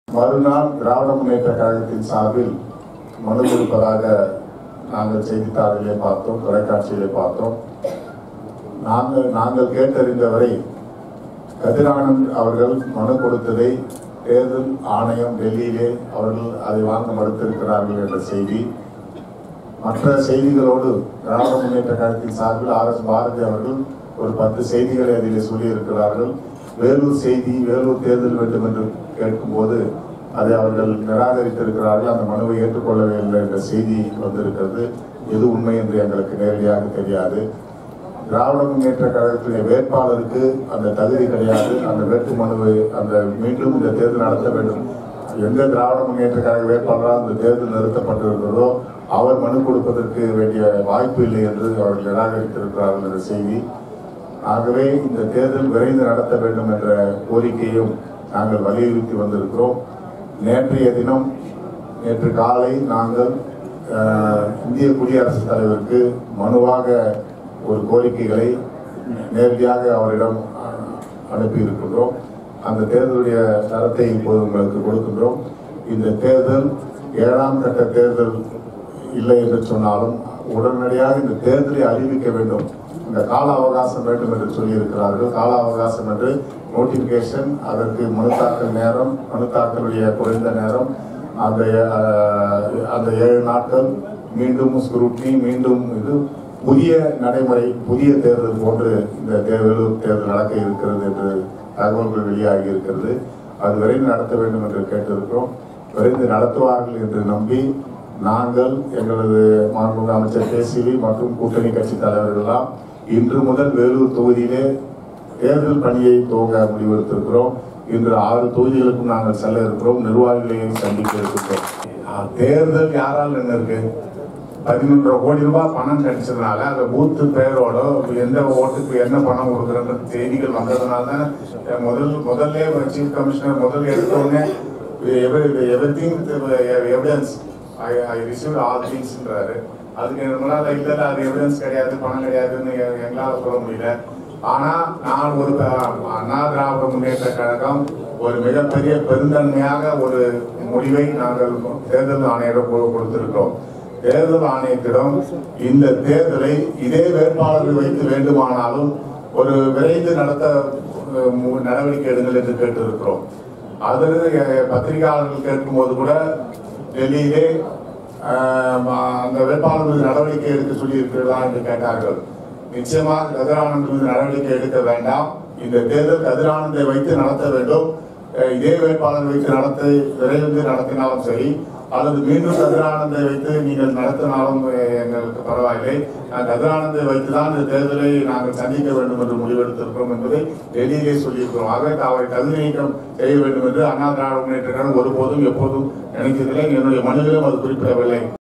மறுநாள் திராவிட முன்னேற்ற கழகத்தின் சார்பில் மனு கொடுப்பதாக நாங்கள் செய்தித்தாளிலே பார்த்தோம் தொலைக்காட்சியிலே பார்த்தோம் நாங்கள் நாங்கள் கேட்டறிந்தவரை கதிரானந்த் அவர்கள் மனு கொடுத்ததை தேர்தல் ஆணையம் டெல்லியிலே அவர்கள் அதை வாங்க மறுத்திருக்கிறார்கள் என்ற செய்தி மற்ற செய்திகளோடு திராவிட முன்னேற்ற கழகத்தின் சார்பில் ஆர் எஸ் பாரதி அவர்கள் ஒரு பத்து செய்திகளை அதில் சொல்லியிருக்கிறார்கள் வேலூர் செய்தி வேலூர் தேர்தல் வேண்டும் என்று கேட்கும்போது அதை அவர்கள் நிராகரித்திருக்கிறார்கள் அந்த மனுவை ஏற்றுக்கொள்ளவில்லை என்ற செய்தி வந்திருக்கிறது எது உண்மை என்று எங்களுக்கு நேரடியாக தெரியாது திராவிட முன்னேற்ற கழகத்துடைய வேட்பாளருக்கு அந்த தகுதி கிடையாது அந்த வேட்பு மனுவை அந்த மீண்டும் இந்த தேர்தல் நடத்த வேண்டும் எந்த திராவிட முன்னேற்ற கழக வேட்பாளரால் இந்த தேர்தல் நிறுத்தப்பட்டிருக்கிறதோ அவர் மனு கொடுப்பதற்கு வேண்டிய வாய்ப்பு இல்லை என்று அவர்கள் நிராகரித்திருக்கிறார்கள் என்ற செய்தி ஆகவே இந்த தேர்தல் விரைந்து நடத்த வேண்டும் என்ற கோரிக்கையும் நாங்கள் வலியுறுத்தி வந்திருக்கிறோம் நேற்றைய தினம் நேற்று காலை நாங்கள் அஹ், இந்திய குடியரசுத் தலைவருக்கு மனுவாக ஒரு கோரிக்கைகளை நேரடியாக அவரிடம் அஹ், அனுப்பியிருக்கின்றோம் அந்த தேர்தலுடைய தரத்தை இப்போது உங்களுக்கு கொடுக்கின்றோம் இந்த தேர்தல் ஏழாம் கட்ட தேர்தல் இல்லை என்று சொன்னாலும் உடனடியாக இந்த தேர்தலை அறிவிக்க வேண்டும் இந்த கால அவகாசம் வேண்டும் என்று சொல்லியிருக்கிறார்கள் கால அவகாசம் என்று நோட்டிபிகேஷன் அதற்கு மனு தாக்கல் நேரம் மனு தாக்கலுடைய குறைந்த நேரம் அந்த அஹ், அந்த ஏழு நாட்கள் மீண்டும் ஸ்க்ரூட்னி மீண்டும் இது புதிய நடைமுறை புதிய தேர்தல் போன்று இந்த தேர்தல் தேர்தல் நடக்க இருக்கிறது என்று தகவல்கள் வெளியாகி இருக்கிறது அது விரைந்து நடத்த வேண்டும் என்று கேட்டிருக்கிறோம் விரைந்து நடத்துவார்கள் என்று நம்பி நாங்கள் எங்களது மாண்புமிகு அமைச்சர் கேசிவி மற்றும் கூட்டணி கட்சி தலைவர்கள்லாம் இன்று முதல் வேலூர் தொகுதியிலே தேர்தல் பணியை துவங்க முடிவெடுத்திருக்கிறோம் இன்று ஆறு தொகுதிகளுக்கும் நாங்கள் செல்ல இருக்கிறோம் நிர்வாகிகளையும் சந்திக்க இருக்கிறோம் ஆ, தேர்தல் யாரால் என்ன இருக்கு பதினொன்றரை கோடி ரூபாய் பணம் கிடைச்சதுனால அந்த பூத்து பேரோட எந்த ஓட்டுக்கு என்ன பணம் கொடுக்குறன்ற செய்திகள் வந்ததுனால தான் அஹ், முதல் முதல்ல சீஃப் கமிஷனர் முதல்ல எடுத்தோடனே every thing evidence I I receive all திங்ஸ்ன்றாரு அதுக்கு நம்மளால இல்ல இல்ல, அது எவிடன்ஸ் கிடையாது பணம் கிடையாதுன்னு எ- எங்களால சொல்ல முடியல ஆனா நான் ஒரு க- அண்ணா திராவிட முன்னேற்ற கழகம் ஒரு மிகப்பெரிய பெருந்தன்மையாக ஒரு முடிவை நாங்கள் தேர்தல் ஆணையரிடம் கொடு- கொடுத்திருக்கிறோம் தேர்தல் ஆணையத்திடம் இந்த தேர்தலை இதே வேட்பாளர்கள் வைத்து வேண்டுமானாலும் ஒரு விரைந்து நடத்த அஹ், மு- நடவடிக்கை எடுங்கள் என்று கேட்டிருக்கிறோம் அது அஹ், பத்திரிகையாளர்கள் கேட்கும்போது கூட டெல்லியிலே அஹ், அந்த வேட்பாளர் மீது நடவடிக்கை எடுக்க சொல்லி இருக்கிறதா என்று கேட்டார்கள் நிச்சயமாக கதிரானந்த் மீது நடவடிக்கை எடுக்க வேண்டாம் இந்த தேர்தல் கதிரானந்தை வைத்து நடத்த வேண்டும் அஹ், இதே வேட்பாளர் வைத்து நடத்த விரைந்து நடத்தினாலும் சரி அல்லது மீண்டும் கதிரானந்தை வைத்து நீங்கள் நடத்தினாலும் அஹ், எங்களுக்கு பரவாயில்லை நான் கதிரானந்தை வைத்து தான் இந்த தேர்தலை நாங்கள் சந்திக்க வேண்டும் என்று முடிவெடுத்திருக்கிறோம் என்பதை டெல்லியிலே சொல்லியிருக்கிறோம் ஆக அவரை தகுதி நீக்கம் செய்ய வேண்டும் என்று அண்ணா திராவிட முன்னேற்ற கழகம் ஒருபோதும் எப்போதும் நினைத்ததில்லை என்னுடைய மனுவிலும் அது குறிப்பிடவில்லை